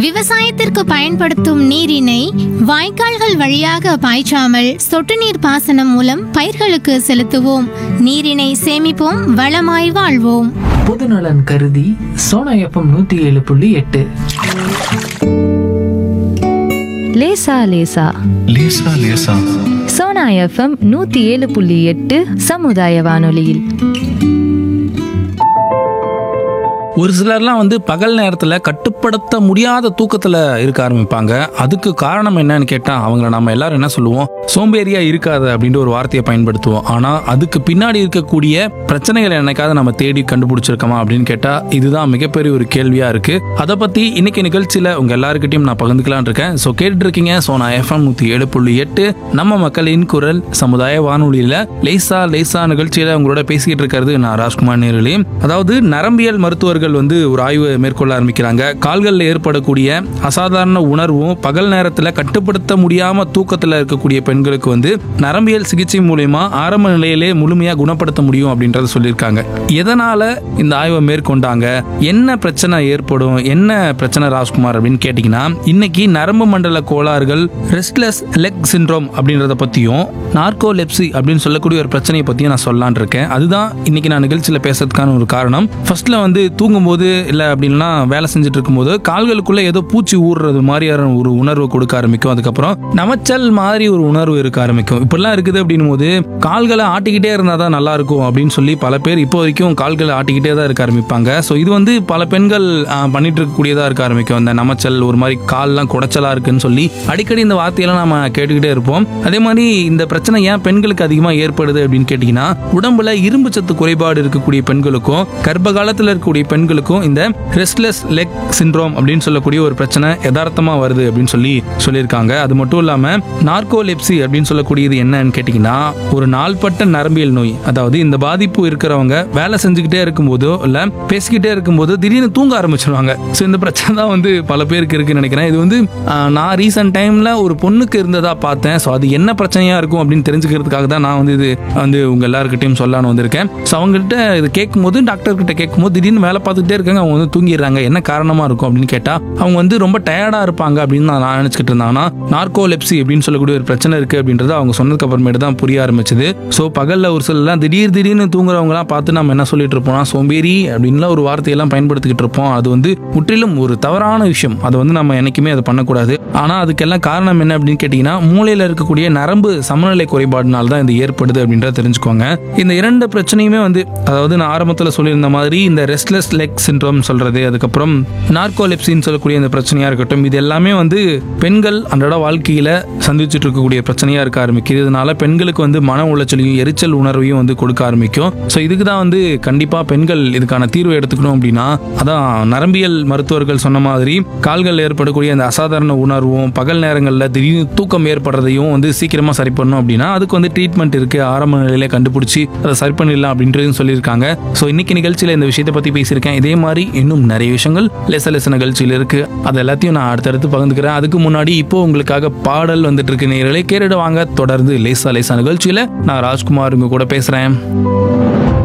விவசாயத்திற்கு பயன்படுத்தும் நீரினை வாய்க்கால்கள் வழியாக பாய்ச்சாமல் சொட்டு நீர் பாசனம் மூலம் பயிர்களுக்கு செலுத்துவோம் நீரினை சேமிப்போம் வளமாய் வாழ்வோம் பொதுநலன் கருதி சோனா எஃப்எம் நூத்தி ஏழு புள்ளி எட்டு லேசா லேசா லேசா லேசா சோனா எஃப்எம் நூத்தி ஏழு புள்ளி எட்டு சமுதாய வானொலியில் ஒரு சிலர்லாம் வந்து பகல் நேரத்தில் கட்டுப்படுத்த முடியாத தூக்கத்தில் இருக்க ஆரம்பிப்பாங்க அதுக்கு காரணம் என்னன்னு கேட்டால் அவங்கள நம்ம எல்லாரும் என்ன சொல்லுவோம் சோம்பேறியா இருக்காது அப்படின்ற ஒரு வார்த்தையை பயன்படுத்துவோம் ஆனால் அதுக்கு பின்னாடி இருக்கக்கூடிய பிரச்சனைகளை என்னைக்காவது நம்ம தேடி கண்டுபிடிச்சிருக்கோமா அப்படின்னு கேட்டால் இதுதான் மிகப்பெரிய ஒரு கேள்வியாக இருக்கு அதை பற்றி இன்னைக்கு நிகழ்ச்சியில் உங்கள் எல்லாருக்கிட்டையும் நான் பகிர்ந்துக்கலாம்னு இருக்கேன் ஸோ கேட்டுட்டு இருக்கீங்க ஸோ நான் எஃப்எம் நூற்றி ஏழு புள்ளி எட்டு நம்ம மக்களின் குரல் சமுதாய வானொலியில் லேசா லேசா நிகழ்ச்சியில் உங்களோட பேசிக்கிட்டு இருக்கிறது நான் ராஜ்குமார் நேரிலே அதாவது நரம்பியல் மருத்துவர்கள் வந்து ஒரு ஆய்வு மேற்கொள்ள ஆரம்பிக்கிறாங்க கால்களில் ஏற்படக்கூடிய அசாதாரண உணர்வும் பகல் நேரத்தில் கட்டுப்படுத்த முடியாம தூக்கத்தில் இருக்கக்கூடிய பெண்களுக்கு வந்து நரம்பியல் சிகிச்சை மூலயமா ஆரம்ப நிலையிலே முழுமையாக குணப்படுத்த முடியும் அப்படின்றத சொல்லியிருக்காங்க எதனால இந்த ஆய்வை மேற்கொண்டாங்க என்ன பிரச்சனை ஏற்படும் என்ன பிரச்சனை ராஜ்குமார் அப்படின்னு கேட்டிங்கன்னா இன்னைக்கு நரம்பு மண்டல கோளாறுகள் ரெஸ்ட்லெஸ் லெக் சிண்ட்ரோம் அப்படின்றத பற்றியும் நார்கோலெப்சி அப்படின்னு சொல்லக்கூடிய ஒரு பிரச்சனையை பற்றியும் நான் சொல்லலான் இருக்கேன் அதுதான் இன்னைக்கு நான் நிகழ்ச்சியில் பேசுறதுக்கான ஒரு காரணம் ஃபர்ஸ்ட்ல வந்து தூங்கும்போது இல்லை அப்படின்னா வேலை செஞ்சுட்டு இருக்கும்போது கால்களுக்குள்ள ஏதோ பூச்சி ஊறுறது மாதிரியான ஒரு உணர்வு கொடுக்க ஆரம்பிக்கும் அதுக்கப்புறம் நமைச்சல் மாதிரி ஒரு உணர்வு இருக்க ஆரம்பிக்கும் இப்படிலாம் இருக்குது அப்படின்னும் போது கால்களை ஆட்டிக்கிட்டே இருந்தால் தான் நல்லா இருக்கும் அப்படின்னு சொல்லி பல பேர் இப்போ வரைக்கும் கால்களை ஆட்டிக்கிட்டே தான் இருக்க ஆரம்பிப்பாங்க ஸோ இது வந்து பல பெண்கள் ஆ, பண்ணிட்டு இருக்கக்கூடியதாக இருக்க ஆரம்பிக்கும் இந்த நமைச்சல் ஒரு மாதிரி கால்லாம் குடைச்சலா இருக்குன்னு சொல்லி அடிக்கடி இந்த வார்த்தையெல்லாம் நம்ம கேட்டுக்கிட்டே இருப்போம் அதே மாதிரி இந்த பிரச்சனை ஏன் பெண்களுக்கு அதிகமாக ஏற்படுது அப்படின்னு கேட்டிங்கன்னா உடம்புல இரும்பு சத்து குறைபாடு இருக்கக்கூடிய பெண்களுக்கும் கர்ப்ப காலத்தில் இருக்கக்கூடிய பெண்களுக்கும் இந்த ரெஸ்ட்லெஸ் லெக் சிண்ட்ரோம் அப்படின்னு சொல்லக்கூடிய ஒரு பிரச்சனை யதார்த்தமா வருது அப்படின்னு சொல்லி சொல்லியிருக்காங்க அது மட்டும் இல்லாம நார்கோலெப்சி அப்படின்னு சொல்லக்கூடியது என்னன்னு கேட்டிங்கன்னா ஒரு நாள்பட்ட நரம்பியல் நோய் அதாவது இந்த பாதிப்பு இருக்கிறவங்க வேலை செஞ்சுக்கிட்டே இருக்கும்போதோ இல்ல பேசிக்கிட்டே இருக்கும்போது திடீர்னு தூங்க ஆரம்பிச்சிருவாங்க ஸோ இந்த பிரச்சனை தான் வந்து பல பேருக்கு இருக்குன்னு நினைக்கிறேன் இது வந்து ஆஹ், நான் ரீசெண்ட் டைம்ல ஒரு பொண்ணுக்கு இருந்ததா பார்த்தேன் ஸோ அது என்ன பிரச்சனையா இருக்கும் அப்படின்னு தெரிஞ்சுக்கிறதுக்காக தான் நான் வந்து இது வந்து உங்க எல்லாருக்கிட்டையும் சொல்லலாம்னு வந்திருக்கேன் ஸோ அவங்ககிட்ட இது கேட்கும்போது டாக்டர் கிட்ட கேட்கும்போது திடீர்னு வேலை பார்த்துக்கிட்டே இருக்காங்க அவங்க வந்து தூங்கிடுறாங்க என்ன காரணமா இருக்கும் அப்படின்னு கேட்டா அவங்க வந்து ரொம்ப டயர்டா இருப்பாங்க அப்படின்னு நான் நான் நினைச்சுக்கிட்டு இருந்தாங்கன்னா நார்கோலெப்சி அப்படின்னு சொல்லக்கூடிய ஒரு பிரச்சனை இருக்கு அப்படின்றது அவங்க சொன்னதுக்கு அப்புறமேட்டு தான் புரிய ஆரம்பிச்சது ஸோ பகல்ல ஒரு சிலர்லாம் திடீர் திடீர்னு தூங்குறவங்கலாம் பார்த்து நம்ம என்ன சொல்லிட்டு இருப்போம்னா சோம்பேறி அப்படின்லாம் ஒரு வார்த்தையெல்லாம் பயன்படுத்திக்கிட்டு இருப்போம் அது வந்து முற்றிலும் ஒரு தவறான விஷயம் அதை வந்து நம்ம என்னைக்குமே அதை பண்ணக்கூடாது ஆனா அதுக்கெல்லாம் காரணம் என்ன அப்படின்னு கேட்டீங்கன்னா மூளையில இருக்கக்கூடிய நரம்பு சமநிலை குறைபாடுனால தான் இது ஏற்படுது அப்படின்றத தெரிஞ்சுக்கோங்க இந்த இரண்டு பிரச்சனையுமே வந்து அதாவது நான் ஆரம்பத்தில் சொல்லியிருந்த மாதிரி இந்த ரெஸ்ட்லெஸ் லெக் சிண்ட்ரோம் சொல்றது அதுக்கப்புறம் நார்கோலெப்சின்னு சொல்லக்கூடிய இந்த பிரச்சனையா இருக்கட்டும் இது எல்லாமே வந்து பெண்கள் அன்றாட வாழ்க்கையில சந்திச்சுட்டு இருக்கக்கூடிய பிரச்சனையா இருக்க ஆரம்பிக்குது இதனால பெண்களுக்கு வந்து மன உளைச்சலையும் எரிச்சல் உணர்வையும் வந்து கொடுக்க ஆரம்பிக்கும் ஸோ இதுக்கு தான் வந்து கண்டிப்பா பெண்கள் இதுக்கான தீர்வு எடுத்துக்கணும் அப்படின்னா அதான் நரம்பியல் மருத்துவர்கள் சொன்ன மாதிரி கால்கள் ஏற்படக்கூடிய அந்த அசாதாரண உணர்வும் பகல் நேரங்களில் திடீர்னு தூக்கம் ஏற்படுறதையும் வந்து சீக்கிரமா சரி பண்ணணும் அப்படின்னா அதுக்கு வந்து ட்ரீட்மெண்ட் இருக்கு ஆரம்ப நிலையில கண்டுபிடிச்சி அதை சரி பண்ணிடலாம் அப்படின்றதும் சொல்லியிருக்காங்க ஸோ இன்னைக்கு நிகழ்ச்சியில் இந்த விஷயத்தை பத்தி பேசியிருக்கேன் இதே மாதிரி இன்னும் நிறைய விஷயங்கள் லெச லெச நிகழ்ச்சியில் இருக்கு அது எல்லாத்தையும் நான் அடுத்தடுத்து பகிர்ந்துக்கிறேன் அதுக்கு முன்னாடி இப்போ உங்களுக்காக பாடல் வந்துட்டு இருக்கு நேரலை கேட்டுட்டு வாங்க தொடர்ந்து லேசா லேசா நிகழ்ச்சியில நான் ராஜ்குமார் உங்க கூட பேசுறேன்